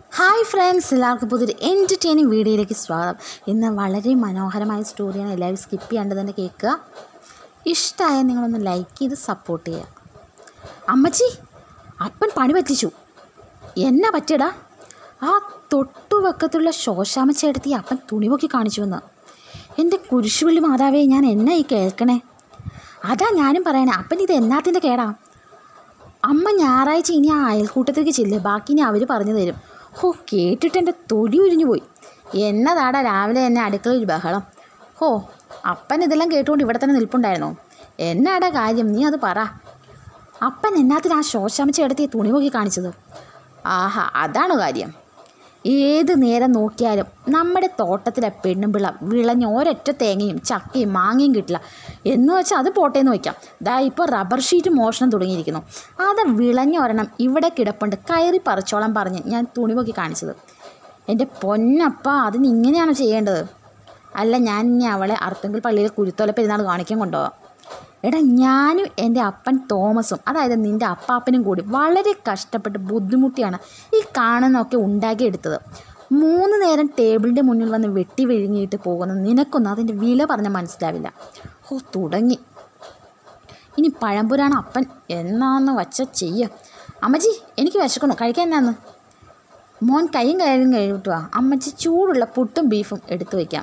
Hi friends എല്ലാവർക്കും പുതിയൊരു entertaining വീഡിയോയിലേക്ക് സ്വാഗതം ഇന്ന് വളരെ മനോഹരമായ സ്റ്റോറിയാണ് എല്ലാവരും സ്കിപ്പ് ചെയ്യാണ്ട് തന്നെ കേൾക്കുക ഇഷ്ടമായ നിങ്ങളൊന്ന് ലൈക്ക് ചെയ്ത് സപ്പോർട്ട് ചെയ്യുക അമ്മച്ചി അപ്പൻ പണി പറ്റിച്ചു എന്നാ പറ്റിയടാ ആ തൊട്ടുവക്കത്തുള്ള ശോശാമ ചേട്ടത്തി അപ്പൻ തുണി പൊക്കി കാണിച്ചു വന്ന് എൻ്റെ കുരിശുപള്ളി മാതാവേ ഞാൻ എന്നാ ഈ കേൾക്കണേ അതാ ഞാനും പറയണേ അപ്പൻ ഇത് എന്നാത്തിൻ്റെ കേടാ അമ്മ ഞായറാഴ്ച ഇനി ആ അയൽക്കൂട്ടത്തേക്ക് ചെല്ല് ബാക്കി ഇനി അവർ പറഞ്ഞു തരും ഹോ കേട്ടിട്ട് എൻ്റെ തൊടി ഉരിഞ്ഞു പോയി എന്നതാടാ രാവിലെ എന്നെ അടുക്കളയിൽ ബഹളം ഹോ അപ്പൻ ഇതെല്ലാം കേട്ടുകൊണ്ട് ഇവിടെ തന്നെ നിൽപ്പുണ്ടായിരുന്നോ എന്നാടാ കാര്യം നീ അത് പറ അപ്പൻ എന്നാത്തിന് ആ ശോശാമിച്ച എടുത്ത് ഈ തുണി നോക്കി കാണിച്ചത് ആഹാ അതാണ് കാര്യം ഏത് നേരം നോക്കിയാലും നമ്മുടെ തോട്ടത്തിലെ പെണ്ണുമ്പിള്ള വിളഞ്ഞ ഒരൊറ്റ തേങ്ങയും ചക്കയും മാങ്ങയും കിട്ടില്ല എന്ന് വെച്ചാൽ അത് പോട്ടേന്ന് വയ്ക്കാം ദാ ഇപ്പോൾ റബ്ബർ ഷീറ്റ് മോഷണം തുടങ്ങിയിരിക്കുന്നു അത് വിളഞ്ഞ ഒരെണ്ണം ഇവിടെ കിടപ്പുണ്ട് കയറി പറിച്ചോളാൻ പറഞ്ഞ് ഞാൻ തുണി നോക്കി കാണിച്ചത് എൻ്റെ പൊന്നപ്പ അതിന് ഇങ്ങനെയാണോ ചെയ്യേണ്ടത് അല്ല ഞാൻ ഇനി അവളെ അർത്തുങ്കൽ പള്ളിയിൽ കുരുത്തോല പെരുന്നാൾ കാണിക്കാൻ കൊണ്ടുപോകാം എടാ ഞാനും എൻ്റെ അപ്പൻ തോമസും അതായത് നിൻ്റെ അപ്പാപ്പനും കൂടി വളരെ കഷ്ടപ്പെട്ട് ബുദ്ധിമുട്ടിയാണ് ഈ കാണുന്നതൊക്കെ ഉണ്ടാക്കിയെടുത്തത് മൂന്ന് നേരം ടേബിളിൻ്റെ മുന്നിൽ വന്ന് വെട്ടി വിഴുങ്ങിയിട്ട് പോകുന്ന നിനക്കൊന്നും അതിൻ്റെ വില പറഞ്ഞാൽ മനസ്സിലാവില്ല ഓ തുടങ്ങി ഇനി പഴംപുരാണ് അപ്പൻ എന്നാന്ന് വച്ച ചെയ്യ അമ്മച്ചി എനിക്ക് വിശക്കണു കഴിക്കാൻ എന്നാന്ന് മോൻ കൈയും കയറും കഴിവിട്ടു വാ അമ്മച്ചി ചൂടുള്ള പുട്ടും ബീഫും എടുത്തു വയ്ക്കാം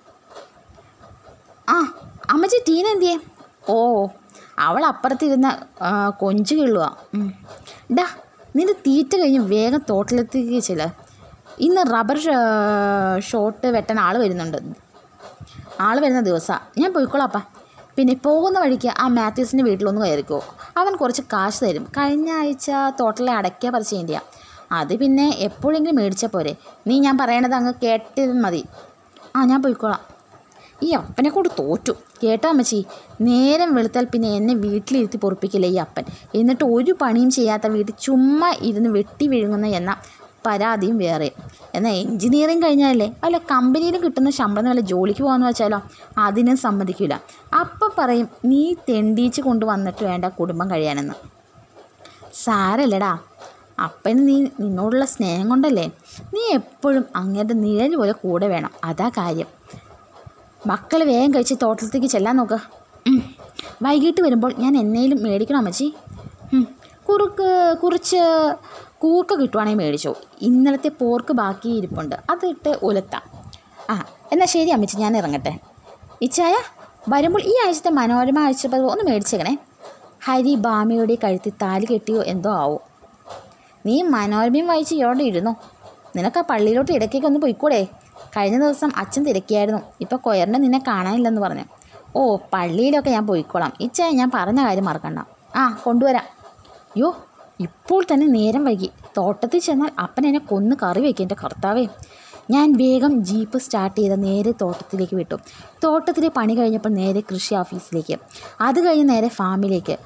ആ അമ്മച്ചി ടീന എന്തിയേ ഓ അവൾ അപ്പുറത്തിരുന്ന ആ, കൊഞ്ച് കിള്ളുക ഡാ നിന്റെ തീറ്റ കഴിഞ്ഞ് വേഗം തോട്ടിലെത്തിക്കുക ചില ഇന്ന് റബ്ബർ ഷ- ഷോട്ട് വെട്ടാൻ ആൾ വരുന്നുണ്ട് ആൾ വരുന്ന ദിവസമാണ് ഞാൻ പോയിക്കോളാപ്പാ പിന്നെ പോകുന്ന വഴിക്ക് ആ മാത്യൂസിൻ്റെ വീട്ടിലൊന്ന് കയറിക്കോ അവൻ കുറച്ച് കാശ് തരും കഴിഞ്ഞ ആഴ്ച തോട്ടിലെ അടയ്ക്ക പറിച്ച് ചെയ്യേണ്ടിയാ അത് പിന്നെ എപ്പോഴെങ്കിലും മേടിച്ചാൽ പോരെ നീ ഞാൻ പറയണത് അങ്ങ് കേട്ടത് മതി ആ ഞാൻ പോയിക്കോളാം ഈ അപ്പനെ കൊണ്ട് തോറ്റു കേട്ടോ അമ്മച്ചി നേരം വെളുത്താൽ പിന്നെ എന്നെ വീട്ടിലിരുത്തി പൊറപ്പിക്കില്ല ഈ അപ്പൻ എന്നിട്ട് ഒരു പണിയും ചെയ്യാത്ത വീട്ടിൽ ചുമ്മാ ഇരുന്ന് വെട്ടി വിഴുങ്ങുന്ന എന്ന പരാതിയും വേറെ എന്നാൽ എൻജിനീയറിങ് കഴിഞ്ഞാലേ വല്ല കമ്പനിയിലും കിട്ടുന്ന ശമ്പളം വല്ല ജോലിക്ക് പോകാമെന്ന് വെച്ചാലോ അതിനും സമ്മതിക്കില്ല അപ്പം പറയും നീ തെണ്ടീച്ച് കൊണ്ടുവന്നിട്ട് വേണ്ട കുടുംബം കഴിയാനെന്ന് സാരല്ലടാ അപ്പന് നീ നിന്നോടുള്ള സ്നേഹം കൊണ്ടല്ലേ നീ എപ്പോഴും അങ്ങയുടെ നിഴൽ പോലെ കൂടെ വേണം അതാ കാര്യം മക്കൾ വേഗം കഴിച്ച് തോട്ടത്തിലേക്ക് ചെല്ലാൻ നോക്ക് ഉം. വൈകിട്ട് വരുമ്പോൾ ഞാൻ എന്നേലും മേടിക്കണം അമ്മച്ചി ഉം. കുറുക്ക് കുറച്ച് കൂർക്ക കിട്ടുവാണെങ്കിൽ മേടിച്ചോ ഇന്നലത്തെ പോർക്ക് ബാക്കി ഇരിപ്പുണ്ട് അതിട്ട് ഉലത്താം ആ എന്നാൽ ശരി അമ്മച്ചി ഞാൻ ഇറങ്ങട്ടെ ഇച്ചായ വരുമ്പോൾ ഈ ആഴ്ചത്തെ മനോരമ ആഴ്ചപ്പതിവ് ഒന്ന് മേടിച്ചേക്കണേ ഹരി ബാമയുടെ കഴുത്തിൽ താലി കെട്ടിയോ എന്തോ ആവോ നീ മനോരമയും വായിച്ച് ഇയോടെ ഇരുന്നോ നിനക്ക് ആ പള്ളിയിലോട്ട് ഇടയ്ക്കൊക്കെ ഒന്ന് പോയിക്കൂടെ കഴിഞ്ഞ ദിവസം അച്ഛൻ തിരക്കിയായിരുന്നു ഇപ്പോൾ കൊയറിനെ നിന്നെ കാണാനില്ലെന്ന് പറഞ്ഞു ഓ പള്ളിയിലൊക്കെ ഞാൻ പോയിക്കോളാം ഇച്ച ഞാൻ പറഞ്ഞ കാര്യം മറക്കണ്ട ആ കൊണ്ടുവരാം യോ ഇപ്പോൾ തന്നെ നേരം വൈകി തോട്ടത്തിൽ ചെന്നാൽ അപ്പൻ എന്നെ കൊന്ന് കറി വയ്ക്കും എൻ്റെ കർത്താവേ ഞാൻ വേഗം ജീപ്പ് സ്റ്റാർട്ട് ചെയ്ത് നേരെ തോട്ടത്തിലേക്ക് വിട്ടു തോട്ടത്തിലെ പണി കഴിഞ്ഞപ്പോൾ നേരെ കൃഷി ഓഫീസിലേക്ക് അത് കഴിഞ്ഞ് നേരെ ഫാമിലേക്ക്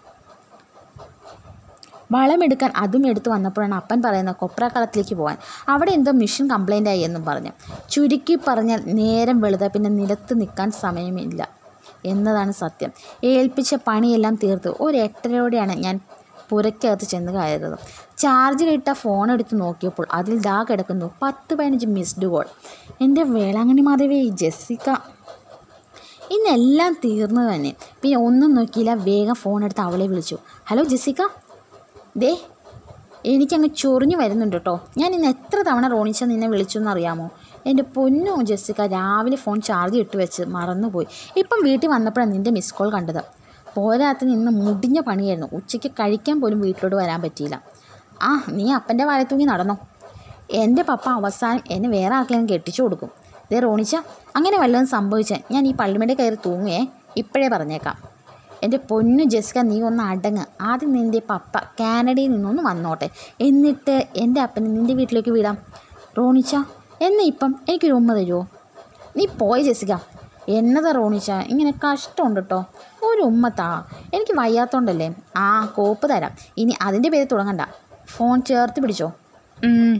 വളമെടുക്കാൻ അതും എടുത്തു വന്നപ്പോഴാണ് അപ്പൻ പറയുന്നത് കൊപ്രാക്കളത്തിലേക്ക് പോകാൻ അവിടെ എന്തോ മിഷൻ കംപ്ലൈൻ്റ് ആയി എന്നും പറഞ്ഞു ചുരുക്കി പറഞ്ഞാൽ നേരം വെളുത പിന്നെ നിലത്ത് നിൽക്കാൻ സമയമില്ല എന്നതാണ് സത്യം ഏൽപ്പിച്ച പണിയെല്ലാം തീർത്ത് ഒരു എട്ടരയോടെയാണ് ഞാൻ പുരയ്ക്കകത്ത് ചെന്ന് കയറുന്നത് ചാർജിലിട്ട ഫോൺ എടുത്ത് നോക്കിയപ്പോൾ അതിൽ ദാ കിടക്കുന്നു പത്ത് പതിനഞ്ച് മിസ്ഡ് കോൾ എൻ്റെ വേളാങ്കണ്ണി മാധവി ജെസ്സിക്ക ഇന്നെല്ലാം തീർന്നു തന്നെ പിന്നെ ഒന്നും നോക്കിയില്ല വേഗം ഫോൺ എടുത്ത് അവളെ വിളിച്ചു ഹലോ ജെസ്സിക്ക ദേ എനിക്കങ്ങ് ചൊറിഞ്ഞു വരുന്നുണ്ട് കേട്ടോ ഞാൻ ഇന്ന് എത്ര തവണ റോണിച്ച നിന്നെ വിളിച്ചു എന്നറിയാമോ എൻ്റെ പൊന്നോ ജെസ്സിക്ക രാവിലെ ഫോൺ ചാർജ് ഇട്ട് വെച്ച് മറന്നുപോയി ഇപ്പം വീട്ടിൽ വന്നപ്പോഴാണ് നിൻ്റെ മിസ് കോൾ കണ്ടത് പോരാത്തിന് ഇന്ന് മുടിഞ്ഞ പണിയായിരുന്നു ഉച്ചയ്ക്ക് കഴിക്കാൻ പോലും വീട്ടിലോട്ട് വരാൻ പറ്റിയില്ല ആ നീ അപ്പൻ്റെ വാലത്തൂങ്ങി നടന്നോ എൻ്റെ പപ്പ അവസാനം എന്നെ വേറെ ആർക്കെങ്കിലും കെട്ടിച്ചു കൊടുക്കും ദേ റോണിച്ച അങ്ങനെ വല്ലതും സംഭവിച്ചാൽ ഞാൻ ഈ പള്ളിമേടെ കയറി തൂങ്ങുകയെ ഇപ്പോഴേ പറഞ്ഞേക്കാം എൻ്റെ പൊന്നു ജെസ്ക നീ ഒന്ന് അടങ്ങ് ആദ്യം നിൻ്റെ പപ്പ കാനഡയിൽ നിന്നൊന്ന് വന്നോട്ടെ എന്നിട്ട് എൻ്റെ അപ്പനെ നിൻ്റെ വീട്ടിലേക്ക് വിടാം റോണിച്ച എന്നെ ഇപ്പം എനിക്കൊരു ഉമ്മ തരുമോ നീ പോയി ജെസിക എന്നതാ റോണിച്ച ഇങ്ങനെ കഷ്ടമുണ്ട് കേട്ടോ ഒരു ഉമ്മ താ എനിക്ക് വയ്യാത്തോണ്ടല്ലേ ആ കോപ്പ് തരാം ഇനി അതിൻ്റെ പേര് തുടങ്ങണ്ട ഫോൺ ചേർത്ത് പിടിച്ചോ ഉം.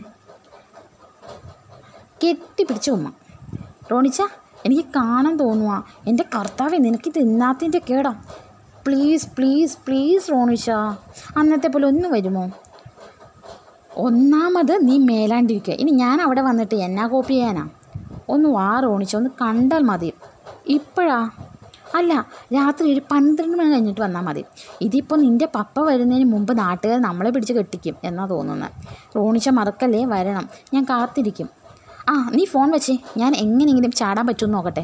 കെട്ടിപ്പിടിച്ച ഉമ്മ റോണിച്ച എനിക്ക് കാണാൻ തോന്നുക എൻ്റെ കർത്താവെ നിനക്ക് തിന്നാത്തിൻ്റെ കേടാ പ്ലീസ് പ്ലീസ് പ്ലീസ് റോണിച്ച അന്നത്തെ പോലെ ഒന്ന് വരുമോ ഒന്നാമത് നീ മേലാണ്ടിരിക്കുക ഇനി ഞാൻ അവിടെ വന്നിട്ട് എന്നാ കോപ്പി ചെയ്യാനാ ഒന്ന് വാറോണിച്ച് ഒന്ന് കണ്ടാൽ മതി ഇപ്പോഴാ അല്ല രാത്രി ഒരു പന്ത്രണ്ട് മണി കഴിഞ്ഞിട്ട് വന്നാൽ മതി ഇതിപ്പോൾ നിൻ്റെ പപ്പ വരുന്നതിന് മുമ്പ് നാട്ടുകാർ നമ്മളെ പിടിച്ച് കെട്ടിക്കും എന്നാ തോന്നുന്നത് റോണിച്ച മറക്കല്ലേ വരണം ഞാൻ കാത്തിരിക്കും ആ നീ ഫോൺ വെച്ചേ ഞാൻ എങ്ങനെയെങ്കിലും ചാടാൻ പറ്റുമെന്ന് നോക്കട്ടെ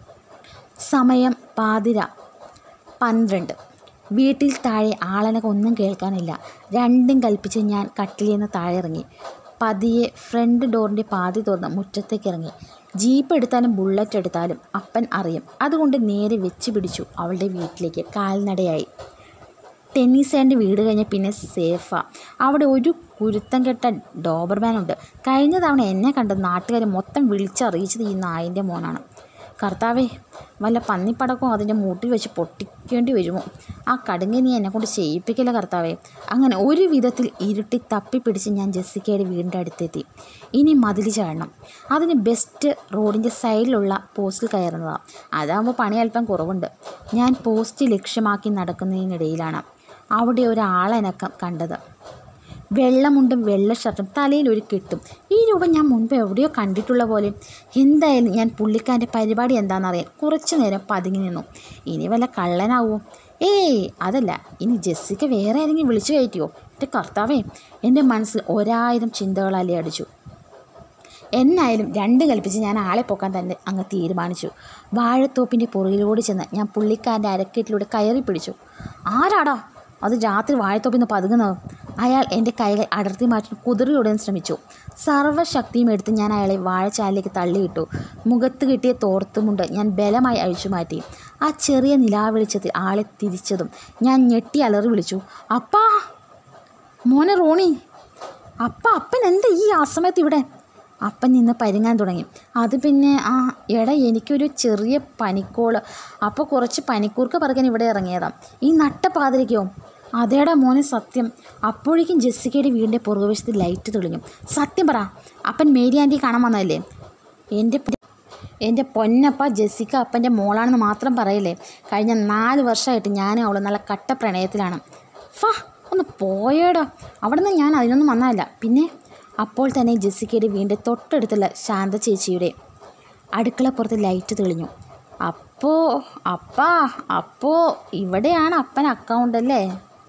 സമയം പാതിര പന്ത്രണ്ട് വീട്ടിൽ താഴെ ആളനക്ക് ഒന്നും കേൾക്കാനില്ല രണ്ടും കൽപ്പിച്ച് ഞാൻ കട്ടിലിൽ നിന്ന് താഴെ ഇറങ്ങി പതിയെ ഫ്രണ്ട് ഡോറിൻ്റെ പാതി തുറന്ന് മുറ്റത്തേക്ക് ഇറങ്ങി ജീപ്പ് എടുത്താലും ബുള്ളറ്റ് എടുത്താലും അപ്പൻ അറിയും അതുകൊണ്ട് നേരെ വെച്ച് പിടിച്ചു അവളുടെ വീട്ടിലേക്ക് കാൽനടയായി ടെന്നീസേൻ്റെ വീട് കഴിഞ്ഞ് പിന്നെ സേഫാ അവിടെ ഒരു കുരുത്തം കെട്ട ഡോബർമാനുണ്ട് കഴിഞ്ഞ തവണ എന്നെ കണ്ട് നാട്ടുകാർ മൊത്തം വിളിച്ചറിയിച്ചത് ഈ നായിൻ്റെ മോനാണ് കർത്താവേ വല്ല പന്നിപ്പടക്കവും അതിൻ്റെ മൂട്ടിൽ വെച്ച് പൊട്ടിക്കേണ്ടി വരുമോ ആ കടുങ്ങി നീ എന്നെ കൊണ്ട് ചെയ്യിപ്പിക്കില്ല കർത്താവേ അങ്ങനെ ഒരു വിധത്തിൽ ഇരുട്ടി തപ്പിപ്പിടിച്ച് ഞാൻ ജെസ്സിക്കയുടെ വീടിൻ്റെ അടുത്തെത്തി ഇനി മതിൽ ചാടണം അതിന് ബെസ്റ്റ് റോഡിൻ്റെ സൈഡിലുള്ള പോസ്റ്റിൽ കയറുന്നതാണ് അതാകുമ്പോൾ പണി അല്പം കുറവുണ്ട് ഞാൻ പോസ്റ്റ് ലക്ഷ്യമാക്കി നടക്കുന്നതിനിടയിലാണ് അവിടെ ഒരാളനക്കം കണ്ടത് വെള്ളമുണ്ടും വെള്ള ഷർട്ടും തലയിൽ ഒരു കെട്ടും ഈ രൂപം ഞാൻ മുൻപ് എവിടെയോ കണ്ടിട്ടുള്ള പോലെ എന്തായാലും ഞാൻ പുള്ളിക്കാരൻ്റെ പരിപാടി എന്താണെന്നറിയാൻ കുറച്ചു നേരം പതുങ്ങി നിന്നു ഇനി വല്ല കള്ളനാവോ ഏയ് അതല്ല ഇനി ജെസ്സിക്ക വേറെ ആരെങ്കിലും വിളിച്ചു കയറ്റിയോ എൻ്റെ കർത്താവേ എൻ്റെ മനസ്സിൽ ഒരായിരം ചിന്തകൾ അലയടിച്ചു എന്നായാലും രണ്ട് കൽപ്പിച്ച് ഞാൻ ആളെ പോക്കാൻ തന്നെ അങ്ങ് തീരുമാനിച്ചു വാഴത്തോപ്പിൻ്റെ പുറകിലൂടെ ചെന്ന് ഞാൻ പുള്ളിക്കാരൻ്റെ അരക്കെട്ടിലൂടെ കയറി പിടിച്ചു ആരാടാ അത് രാത്രി വാഴത്തോപ്പിൽ നിന്ന് പതുങ്ങുന്നത് അയാൾ എൻ്റെ കൈകൾ അടർത്തി മാറ്റാൻ കുതിരയുടൻ ശ്രമിച്ചു സർവ്വശക്തിയും എടുത്ത് ഞാൻ അയാളെ വാഴച്ചാലിലേക്ക് തള്ളിയിട്ടു മുഖത്ത് കിട്ടിയ തോർത്തുമുണ്ട് ഞാൻ ബലമായി അഴിച്ചു മാറ്റി ആ ചെറിയ നിലാവെളിച്ചത്തിൽ ആളെ തിരിച്ചതും ഞാൻ ഞെട്ടി അലറി വിളിച്ചു അപ്പാ മോനെ റോണി അപ്പ അപ്പൻ എന്താ ഈ ആ സമയത്ത് ഇവിടെ അപ്പൻ നിന്ന് പരുങ്ങാൻ തുടങ്ങി അത് പിന്നെ ആ എടാ എനിക്കൊരു ചെറിയ പനിക്കോള് അപ്പോൾ കുറച്ച് പനിക്കൂർക്ക പറക്കാൻ ഇവിടെ ഇറങ്ങിയതാണ് ഈ നട്ട പാതിരിക്കോ അതേടാ മോനെ സത്യം അപ്പോഴേക്കും ജെസ്സിക്കയുടെ വീടിൻ്റെ പുറകുവശത്ത് ലൈറ്റ് തെളിഞ്ഞു സത്യം പറ അപ്പൻ മേരി ആൻറ്റി കാണാൻ വന്നതല്ലേ എൻ്റെ എൻ്റെ പൊന്നപ്പ ജെസ്സിക്ക അപ്പൻ്റെ മോളാണെന്ന് മാത്രം പറയില്ലേ കഴിഞ്ഞ നാല് വർഷമായിട്ട് ഞാൻ അവൾ നല്ല കട്ട പ്രണയത്തിലാണ് ഫാ ഒന്ന് പോയേടാ അവിടെ നിന്ന് ഞാൻ അതിനൊന്നും വന്നതല്ല പിന്നെ അപ്പോൾ തന്നെ ജെസ്സിക്കയുടെ വീടിൻ്റെ തൊട്ടടുത്തുള്ള ശാന്ത ചേച്ചിയുടെ അടുക്കളപ്പുറത്ത് ലൈറ്റ് തെളിഞ്ഞു അപ്പോൾ അപ്പാ അപ്പോൾ ഇവിടെയാണ് അപ്പൻ അക്കൗണ്ട് അല്ലേ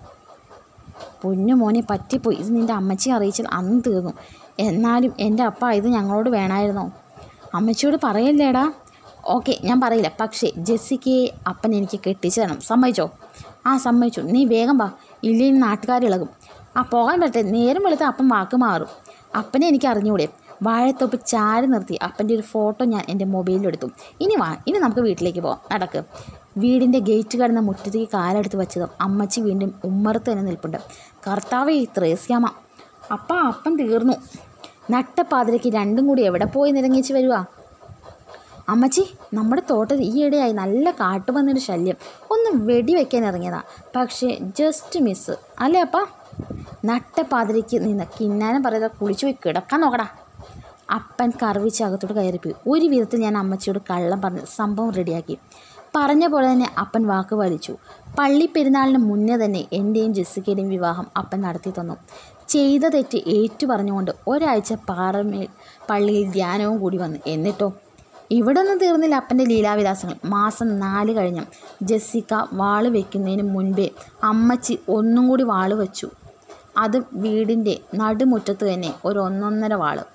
പൊന്നു മോനെ പറ്റിപ്പോയി ഇത് നിൻ്റെ അമ്മച്ചി അറിയിച്ചാൽ അന്ന് തീർന്നു എന്നാലും എൻ്റെ അപ്പ ഇത് ഞങ്ങളോട് വേണമായിരുന്നോ അമ്മച്ചിയോട് പറയല്ലേടാ ഓക്കെ ഞാൻ പറയില്ല പക്ഷേ ജെസ്സിക്കയെ അപ്പൻ എനിക്ക് കെട്ടിച്ചു തരണം സമ്മതിച്ചോ ആ സമ്മതിച്ചു നീ വേഗം വാ ഇല്ലെങ്കിൽ നാട്ടുകാരിളകും ആ പോകാൻ പറ്റേ നേരം വെളുത്ത അപ്പം വാക്ക് മാറും അപ്പനെ എനിക്ക് അറിഞ്ഞൂടെ വാഴത്തോപ്പ് ചാരി നിർത്തി അപ്പൻ്റെ ഒരു ഫോട്ടോ ഞാൻ എൻ്റെ മൊബൈലിലെടുത്തു ഇനി വാ ഇനി നമുക്ക് വീട്ടിലേക്ക് പോകാം നടക്ക് വീടിൻ്റെ ഗേറ്റ് കടന്ന മുറ്റത്തേക്ക് കാലെടുത്ത് വെച്ചതും അമ്മച്ചി വീണ്ടും ഉമ്മറത്ത് തന്നെ നിൽപ്പുണ്ട് കർത്താവേ ത്രേസ്യാമ അപ്പ അപ്പം തീർന്നു നട്ടപ്പാതിരയ്ക്ക് രണ്ടും കൂടി എവിടെ പോയി നിരങ്ങിച്ച് വരുവാ അമ്മച്ചി നമ്മുടെ തോട്ടത്തിൽ ഈയിടെയായി നല്ല കാട്ടുപന്നിയുടെ ശല്യം ഒന്ന് വെടിവെക്കാൻ ഇറങ്ങിയതാ പക്ഷേ ജസ്റ്റ് മിസ് അല്ലേ അപ്പ നട്ടപ്പാതിരയ്ക്ക് നിന്ന് കിന്നാനം പറയാതെ കുളിച്ചു പോയി കിടക്കാൻ നോക്കടാ അപ്പൻ കറവിച്ച് അകത്തോട്ട് കയറിപ്പോയി ഒരു വിധത്തിൽ ഞാൻ അമ്മച്ചിയോട് കള്ളം പറഞ്ഞ് സംഭവം റെഡിയാക്കി പറഞ്ഞ പോലെ തന്നെ അപ്പൻ വാക്ക് വലിച്ചു പള്ളി പെരുന്നാളിന് മുന്നേ തന്നെ എൻ്റെയും ജെസ്സിക്കയുടെയും വിവാഹം അപ്പൻ നടത്തി തന്നു ചെയ്ത തെറ്റ് ഏറ്റു പറഞ്ഞുകൊണ്ട് ഒരാഴ്ച പാറമേൽ പള്ളിയിൽ ധ്യാനവും കൂടി വന്നു എന്നിട്ടോ ഇവിടെ ഒന്നും തീർന്നില്ല അപ്പൻ്റെ ലീലാവിലാസങ്ങൾ മാസം നാല് കഴിഞ്ഞ് ജെസ്സിക്ക വാള് വെക്കുന്നതിന് മുൻപേ അമ്മച്ചി ഒന്നും കൂടി വാള് വെച്ചു അത് വീടിൻ്റെ നടുമുറ്റത്ത് തന്നെ ഒരു ഒന്നൊന്നര വാള്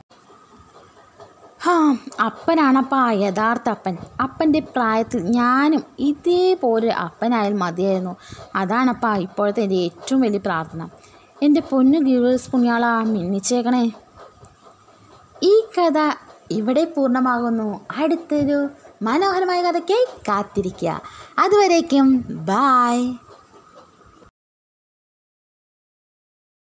ഹാ അപ്പനാണപ്പാ യഥാർത്ഥ അപ്പൻ അപ്പൻ്റെ പ്രായത്തിൽ ഞാനും ഇതേപോലെ അപ്പനായാൽ മതിയായിരുന്നു അതാണപ്പാ ഇപ്പോഴത്തെ എൻ്റെ ഏറ്റവും വലിയ പ്രാർത്ഥന എൻ്റെ പൊന്നു ഗീവേഴ്സ് പുണ്യാളാ മിന്നിച്ചേക്കണേ ഈ കഥ ഇവിടെ പൂർണ്ണമാകുന്നു അടുത്തൊരു മനോഹരമായ കഥയ്ക്കായി കാത്തിരിക്കുക അതുവരേക്കും ബായ്